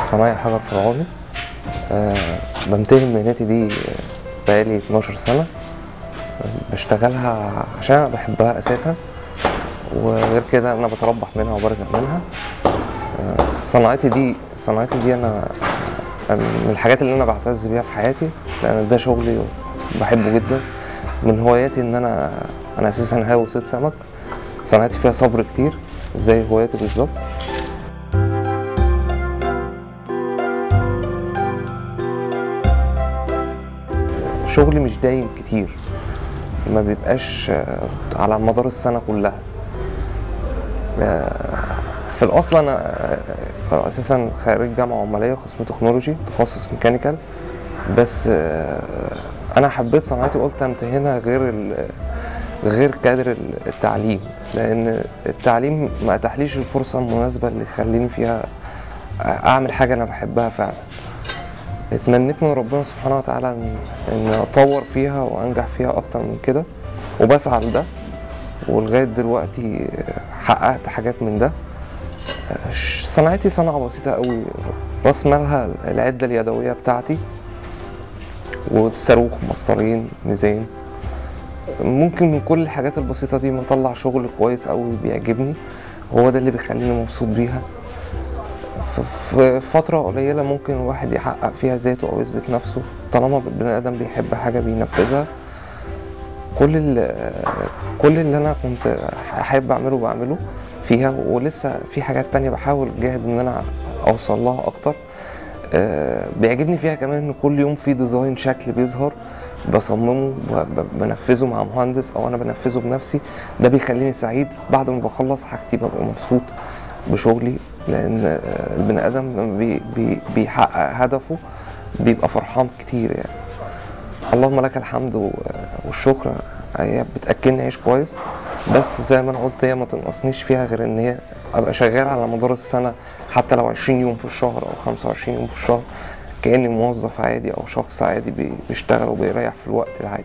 صنايعي حجر فرعوني آه، بمتهن مهنتي دي بقالي 12 سنة بشتغلها عشان أنا بحبها أساسا وغير كده أنا بتربح منها وبرزق منها آه، صناعتي دي صناعتي دي أنا من الحاجات اللي أنا بعتز بيها في حياتي لأن ده شغلي وبحبه جدا من هواياتي إن أنا أنا أساسا هاوي صيد سمك صناعتي فيها صبر كتير زي هواياتي بالظبط شغلي مش دايم كتير ما بيبقاش آه، على مدار السنة كلها آه، في الأصل أنا آه، أساسا خريج جامعة عمالية قسم تكنولوجي تخصص ميكانيكال بس آه، أنا حبيت صناعتي قلت أمتهنها غير ال- غير كادر التعليم لأن التعليم ما أتاحليش الفرصة المناسبة اللي يخليني فيها أعمل حاجة أنا بحبها فعلا اتمنيت من ربنا سبحانه وتعالى ان ان اطور فيها وانجح فيها اكتر من كده وبسعى لده ولغايه دلوقتي حققت حاجات من ده ش- صناعتي صنعه بسيطه قوي راس مالها العده اليدويه بتاعتي والصاروخ مسطرين ميزان ممكن من كل الحاجات البسيطه دي بطلع شغل كويس قوي بيعجبني وهو ده اللي بيخليني مبسوط بيها ف- في فترة قليلة ممكن الواحد يحقق فيها ذاته أو يثبت نفسه طالما البني آدم بيحب حاجة بينفذها كل ال- كل اللي أنا كنت أحب أعمله بعمله فيها ولسه في حاجات تانية بحاول جاهد إن أنا أوصل لها أكتر آه، بيعجبني فيها كمان إن كل يوم في ديزاين شكل بيظهر بصممه ب- بنفذه مع مهندس أو أنا بنفذه بنفسي ده بيخليني سعيد بعد ما بخلص حاجتي ببقى مبسوط بشغلي لان آه، البني ادم لما بي بي بيحقق هدفه بيبقى فرحان كتير يعني اللهم لك الحمد و- والشكر هي بتاكلني عيش كويس بس زي ما انا قلت هي ما تنقصنيش فيها غير ان هي ابقى شغال على مدار السنه حتى لو 20 يوم في الشهر او 25 يوم في الشهر كاني موظف عادي او شخص عادي بي- بيشتغل وبيريح في الوقت العادي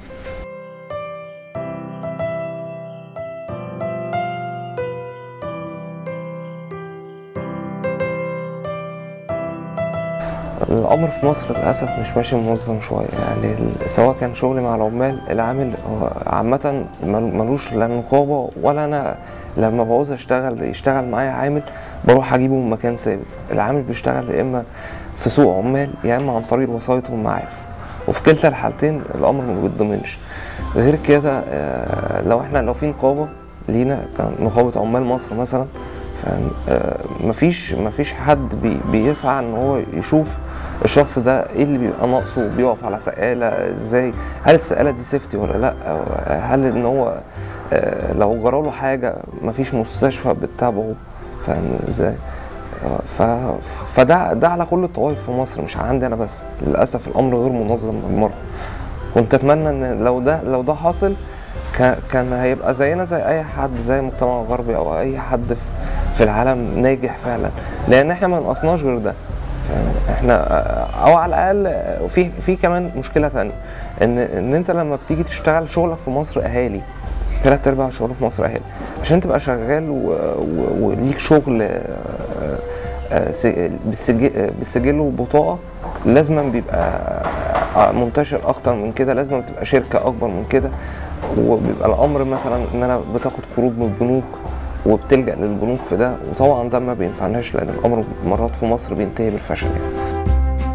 الامر في مصر للاسف مش ماشي منظم شويه يعني ال- سواء كان شغلي مع العمال العامل هو عامه مل- ملوش لا نقابه ولا انا لما بعوز اشتغل يشتغل معايا عامل بروح اجيبه من مكان ثابت العامل بيشتغل يا اما في سوق عمال يا اما عن طريق الوسايط والمعارف وفي كلتا الحالتين الامر ما بيتضمنش غير كده آه، لو احنا لو في نقابه لينا كنقابه عمال مصر مثلا فاهم آه، مفيش مفيش حد بي بيسعى ان هو يشوف الشخص ده ايه اللي بيبقى ناقصه بيقف على سقاله ازاي هل السقاله دي سيفتي ولا لا أو هل ان هو آه، لو جراله حاجه مفيش مستشفى بتتابعه فاهم ازاي آه، ف... فده ده على كل الطوائف في مصر مش عندي انا بس للاسف الامر غير منظم بالمره كنت اتمنى ان لو ده لو ده حاصل كا- كان هيبقى زينا زي اي حد زي المجتمع الغربي او اي حد في, في العالم ناجح فعلا لان احنا ما نقصناش غير ده فاهم؟ احنا او على الاقل في في كمان مشكله تانية ان ان انت لما بتيجي تشتغل شغلك في مصر اهالي ثلاث ارباع شغله في مصر اهالي عشان تبقى شغال و- و- وليك شغل آه، آه، س- بالسجل بالسجل وبطاقه لازما بيبقى آه، منتشر اكتر من كده لازما بتبقى شركه اكبر من كده وبيبقى الامر مثلا ان انا بتاخد قروض من البنوك وبتلجا للبنوك في ده وطبعا ده ما بينفعناش لان الامر مرات في مصر بينتهي بالفشل يعني.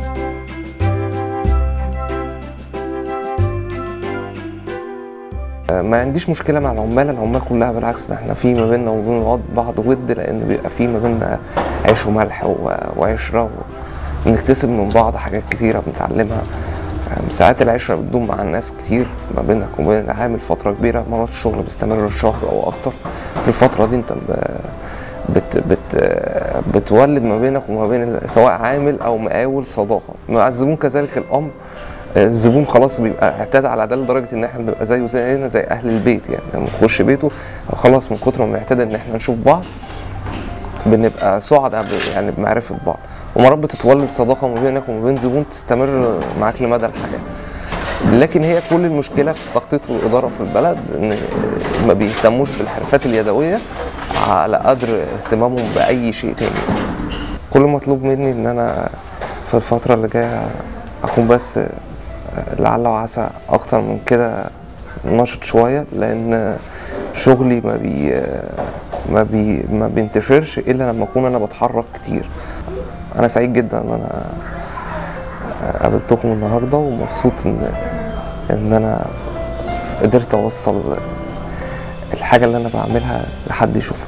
ما عنديش مشكله مع العمال العمال كلها بالعكس ده احنا في ما بيننا وبين بعض- بعض ود لان بيبقى في ما بيننا عيش وملح و- وعشره ونكتسب من بعض حاجات كتيره بنتعلمها يعني ساعات العشره بتدوم مع الناس كتير ما بينك وبين العامل فتره كبيره مرات الشغل بيستمر شهر او اكتر في الفتره دي انت ب- بت بت بتولد ما بينك وما بين ال- سواء عامل او مقاول صداقه مع الزبون كذلك الامر الزبون خلاص بيبقى اعتاد على ده لدرجه ان احنا بنبقى زيه زينا زي اهل البيت يعني لما نخش بيته خلاص من كتر ما بنعتاد ان احنا نشوف بعض بنبقى سعداء ب- يعني بمعرفه بعض ومرات بتتولد صداقه ما بينك وما بين زبون تستمر معاك لمدى الحياه لكن هي كل المشكله في التخطيط والاداره في البلد ان ما بيهتموش بالحرفات اليدويه على قدر اهتمامهم باي شيء تاني كل مطلوب مني ان انا في الفترة اللي جاية اكون بس لعل وعسى اكتر من كده نشط شوية لان شغلي ما بي ما بي ما بينتشرش الا لما اكون انا بتحرك كتير انا سعيد جدا ان انا قابلتكم النهارده ومبسوط ان ان انا قدرت اوصل الحاجه اللي انا بعملها لحد يشوفها